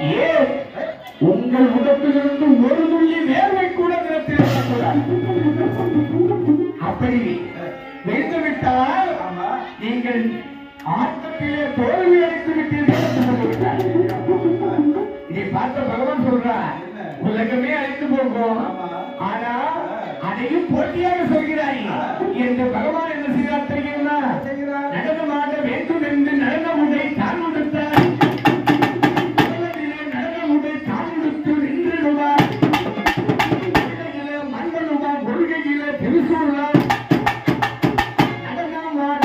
ஏன் உங்கள் முகத்திலிருந்து ஒரு துள்ளி வேர்வை கூட நிறத்தில் வரக்கூடாது அப்படி விட்டால் ஆமா நீங்கள் ஆட்டத்திலே தோல்வி அடைத்து விட்டீர்கள் என்று சொல்லிவிட்டார். இதை பார்த்த பகவான் சொல்றார் என்ன? உலகமே அழித்து போகும் ஆமா. ஆனா அதையும் போட்டியாக சொல்கிறாய் என்று பகவான் என்ன செய்தார் தெரியுமா செய்கிறார். நடனமாக வேண்டும் என்று நடன உடை தான் உடுத்தார் உலகிலே நடன உடை தான் உடுத்து நின்றிடுவார் உலகிலே மன்னனுமா கொள்கையிலே திருசூழார் நடனமான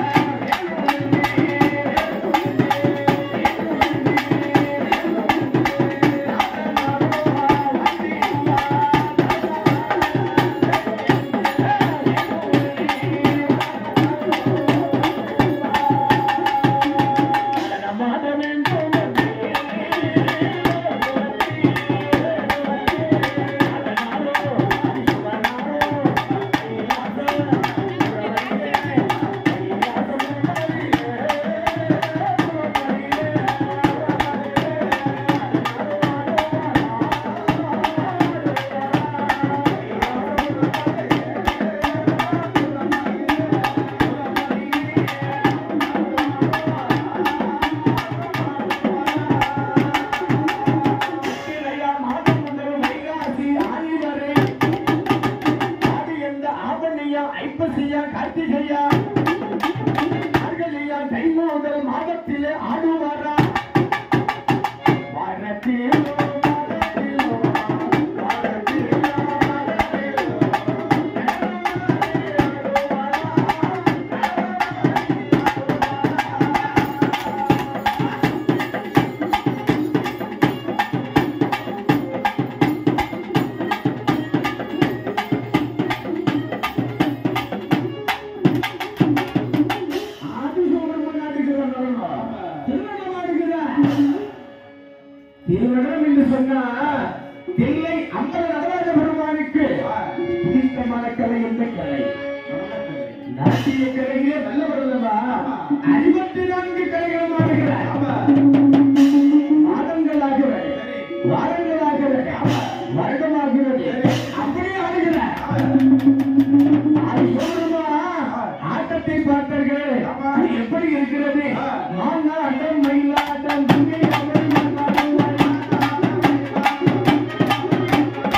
சித்திரையா மாதம் முதல் வைகாசி ஆனி வரை ஆடி என்ற ஆவணியா ஐப்பசியா கார்த்திகையா மார்கழியா தை முதல் மாதத்திலே ஆடுவாரா வாரத்திலோ வாரத்திலோ வாரத்திலோ ஆதி சோழர் முன்னாடிக்கிறோம் திருமணம் ஆடுகிறா திருமணம் என்று சொன்னா தில்லை அம்பல நடராஜ பெருமானுக்கு பிடித்தமான கலை எந்த கலை நாட்டிய கலையிலே நல்லவர் அல்லவா அறுபத்தி நான்கு கலைகளும் ஆடுகிறார் மாதங்களாகவே வாரங்களாகவே வருடமாகிறது அப்படியே ஆடுகிறார் அது சொல்லுமா ஆட்டத்தை பார்த்தார்கள் அது எப்படி இருக்கிறது